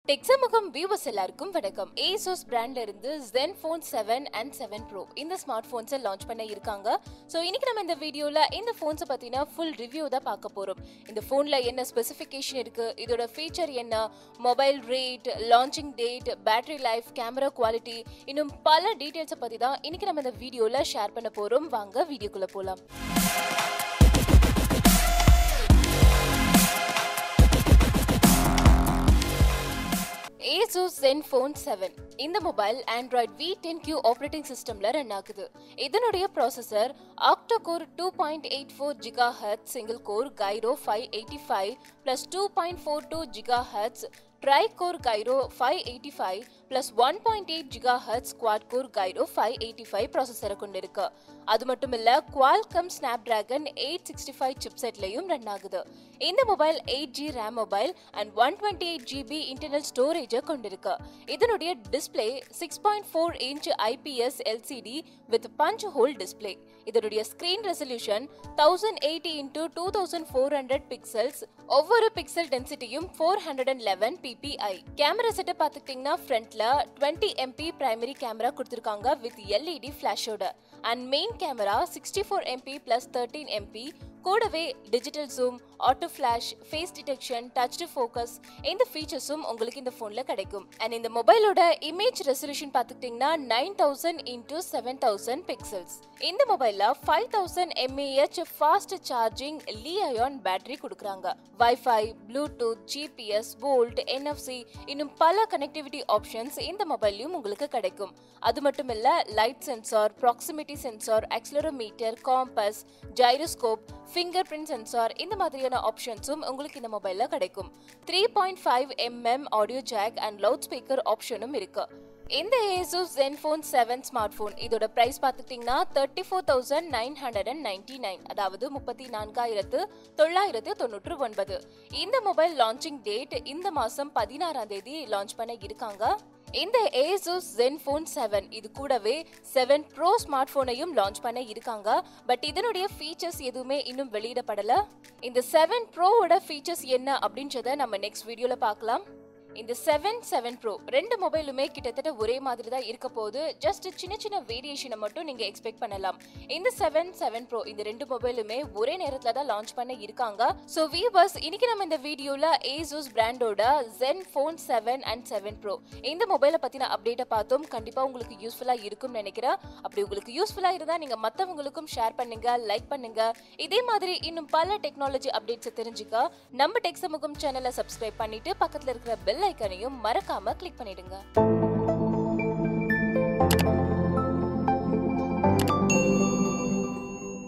டெக்ஸமுகம் viewers எல்லாருக்கும் வணக்கம் Asus பிராண்ட்ல இருந்து ZenFone seven and seven pro இந்த ஸ்மார்ட் ஃபோன்ஸை லான்ச் பண்ண இருக்காங்க ஸோ இன்னைக்கு நம்ம இந்த வீடியோல இந்த ஃபோன்ஸை பத்தின ஃபுல் ரிவ்யூ தான் பார்க்க போறோம் இந்த ஃபோன்ல என்ன ஸ்பெசிஃபிகேஷன் இருக்கு இதோட ஃபீச்சர் என்ன mobile rate launching date battery life camera quality இன்னும் பல டீடைல்ஸை பத்தி தான் இன்னைக்கு நம்ம இந்த வீடியோல ஷேர் பண்ண போறோம் வாங்க வீடியோக்குள்ள போலாம் ஏசூஸ் ZenFone 7 இந்த mobile Android v ten Q operating சிஸ்டம்ல ரன் ஆகுது இதனுடைய processor octa-core two point eight four gigahertz single core Kryo five eighty five plus two point four two gigahertz tri core Kryo five eighty five plus one point eight gigahertz quad core Kryo five eighty five ப்ராசஸரை கொண்டிருக்கு அது மட்டும் இல்ல Qualcomm Snapdragon eight sixty five சிப்செட்லையும் run ஆகுது இந்த mobile eight G RAM mobile and one twenty eight GB internal ஸ்டோரேஜை கொண்டிருக்கு இதனுடைய display six point four inch IPS LCD with punch hole display இதனுடைய screen resolution thousand eighty into two thousand four hundred pixels ஒவ்வொரு pixel டென்சிட்டியும் four hundred and eleven PPI camera setup பார்த்துக்கிட்டிங்கன்னா ஃப்ரண்ட்ல twenty MP primary camera கொடுத்துருக்காங்க with LED ஃபிளாஷோட and main camera sixty four MP plus thirteen MP கூடவே digital zoom auto flash face detection touch to focus இந்த ஃபீச்சர்ஸும் உங்களுக்கு இந்த ஃபோனில் கிடைக்கும் அண்ட் இந்த மொபைலோட இமேஜ் ரெசல்யூஷன் பார்த்துக்கிட்டிங்கன்னா nine thousand into seven thousand pixels இந்த மொபைலில் five thousand mAh fast charging Li ion battery கொடுக்குறாங்க WiFi Bluetooth GPS VoLTE NFC இன்னும் பல கனெக்டிவிட்டி ஆப்ஷன்ஸ் இந்த மொபைல்லையும் உங்களுக்கு கிடைக்கும் அது மட்டும் இல்ல light sensor proximity sensor accelerometer compass gyroscope fingerprint sensor இந்த மாதிரியான ஆப்ஷன்ஸும் உங்களுக்கு இந்த மொபைல்ல கிடைக்கும் three point five mm audio jack and loudspeaker ஆப்ஷனும் இருக்கு இந்த Asus ZenFone seven smartphone இதோட பிரைஸ் பார்த்துக்கிட்டிங்கன்னா thirty four thousand nine hundred and ninety nine அதாவது முப்பத்தி நான்காயிரத்து தொள்ளாயிரத்து தொண்ணூற்று ஒன்பது இந்த மொபைல் லான்ச்சிங் டேட் இந்த மாசம் பதினாறாம் தேதி லான்ச் பண்ண இருக்காங்க இந்த ஏசூஸ் ZenFone செவன் இது கூடவே செவன் ப்ரோ ஸ்மார்ட் போனையும் லான்ச் பண்ண இருக்காங்க பட் இதனுடைய ஃபீச்சர்ஸ் எதுவுமே இன்னும் வெளியிடப்படல இந்த செவன் ப்ரோவோட ஃபீச்சர்ஸ் என்ன அப்படின்றத நம்ம நெக்ஸ்ட் வீடியோல பார்க்கலாம் இந்த செவன் செவன் ப்ரோ ரெண்டு மொபைலுமே கிட்டத்தட்ட ஒரே மாதிரி தான் இருக்க போது ஜஸ்ட் சின்ன சின்ன வேரியேஷனை மட்டும் நீங்க எக்ஸ்பெக்ட் பண்ணலாம் இந்த செவன் செவன் ப்ரோ இந்த ரெண்டு மொபைலுமே ஒரே நேரத்துல தான் லான்ச் பண்ண இருக்காங்க ஸோ வீவர்ஸ் இன்னைக்கு நம்ம இந்த வீடியோல ஏசூஸ் பிராண்டோட ZenFone seven and seven pro இந்த மொபைலை பத்தின அப்டேட்டை பார்த்தோம் கண்டிப்பா உங்களுக்கு யூஸ்ஃபுல்லா இருக்கும்னு நினைக்கிறேன் அப்படி உங்களுக்கு யூஸ்ஃபுல்லா இருந்தா நீங்க மத்தவங்களுக்கும் ஷேர் பண்ணுங்க லைக் பண்ணுங்க இதே மாதிரி இன்னும் பல டெக்னாலஜி அப்டேட்ஸை தெரிஞ்சுக்க நம்ம டெக் சமூகம் சேனலை சப்ஸ்கிரைப் பண்ணிட்டு பக்கத்துல இருக்கிற பெல் ஐக்கனையும் மறக்காம கிளிக் பண்ணிடுங்க